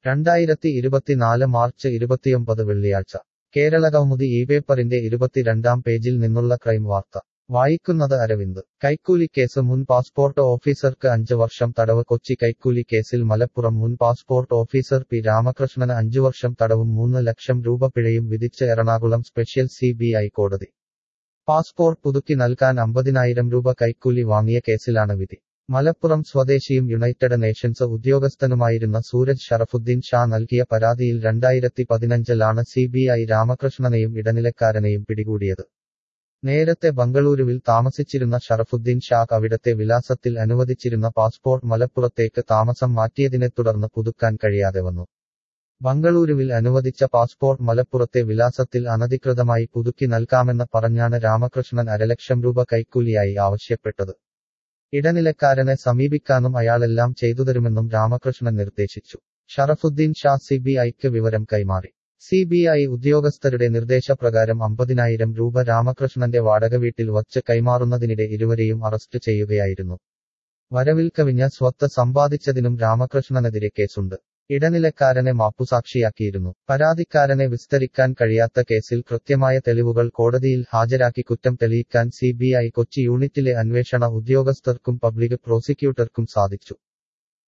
രണ്ടായിരത്തി ഇരുപത്തിനാല് മാർച്ച് ഇരുപത്തിയൊമ്പത് വെള്ളിയാഴ്ച കേരളകൗമുദി ഈ പേപ്പറിന്റെ ഇരുപത്തിരണ്ടാം പേജിൽ നിന്നുള്ള ക്രൈം വാർത്ത വായിക്കുന്നത് അരവിന്ദ് കൈക്കൂലിക്കേസ് മുൻ പാസ്പോർട്ട് ഓഫീസർക്ക് അഞ്ച് വർഷം തടവ് കൊച്ചി കൈക്കൂലി കേസിൽ മലപ്പുറം മുൻ പാസ്പോർട്ട് ഓഫീസർ പി രാമകൃഷ്ണന് അഞ്ചു വർഷം തടവും മൂന്ന് ലക്ഷം രൂപ പിഴയും വിധിച്ച് എറണാകുളം സ്പെഷ്യൽ സി കോടതി പാസ്പോർട്ട് പുതുക്കി നൽകാൻ അമ്പതിനായിരം രൂപ കൈക്കൂലി വാങ്ങിയ കേസിലാണ് വിധി മലപ്പുറം സ്വദേശിയും യുണൈറ്റഡ് നേഷൻസ് ഉദ്യോഗസ്ഥനുമായിരുന്ന സൂരജ് ഷറഫുദ്ദീൻ ഷാ നൽകിയ പരാതിയിൽ രണ്ടായിരത്തി പതിനഞ്ചിലാണ് സിബിഐ രാമകൃഷ്ണനെയും ഇടനിലക്കാരനെയും പിടികൂടിയത് നേരത്തെ ബംഗളൂരുവിൽ താമസിച്ചിരുന്ന ഷറഫുദ്ദീൻ ഷാഖ് അവിടത്തെ വിലാസത്തിൽ അനുവദിച്ചിരുന്ന പാസ്പോർട്ട് മലപ്പുറത്തേക്ക് താമസം മാറ്റിയതിനെ തുടർന്ന് പുതുക്കാൻ കഴിയാതെ വന്നു ബംഗളൂരുവിൽ അനുവദിച്ച പാസ്പോർട്ട് മലപ്പുറത്തെ വിലാസത്തിൽ അനധികൃതമായി പുതുക്കി നൽകാമെന്ന് പറഞ്ഞാണ് രാമകൃഷ്ണൻ അരലക്ഷം രൂപ കൈക്കൂലിയായി ആവശ്യപ്പെട്ടത് ഇടനിലക്കാരനെ സമീപിക്കാനും അയാളെല്ലാം ചെയ്തുതരുമെന്നും രാമകൃഷ്ണൻ നിർദ്ദേശിച്ചു ഷറഫുദ്ദീൻ ഷാ സിബിഐക്ക് വിവരം കൈമാറി സിബിഐ ഉദ്യോഗസ്ഥരുടെ നിർദ്ദേശപ്രകാരം അമ്പതിനായിരം രൂപ രാമകൃഷ്ണന്റെ വാടക വീട്ടിൽ വച്ച് കൈമാറുന്നതിനിടെ ഇരുവരെയും അറസ്റ്റ് ചെയ്യുകയായിരുന്നു വരവിൽ കവിഞ്ഞ സ്വത്ത് സമ്പാദിച്ചതിനും രാമകൃഷ്ണനെതിരെ കേസുണ്ട് ഇടനിലക്കാരനെ മാപ്പുസാക്ഷിയാക്കിയിരുന്നു പരാതിക്കാരനെ വിസ്തരിക്കാൻ കഴിയാത്ത കേസിൽ കൃത്യമായ തെളിവുകൾ കോടതിയിൽ ഹാജരാക്കി കുറ്റം തെളിയിക്കാൻ സിബിഐ കൊച്ചി യൂണിറ്റിലെ അന്വേഷണ ഉദ്യോഗസ്ഥർക്കും പബ്ലിക് പ്രോസിക്യൂട്ടർക്കും സാധിച്ചു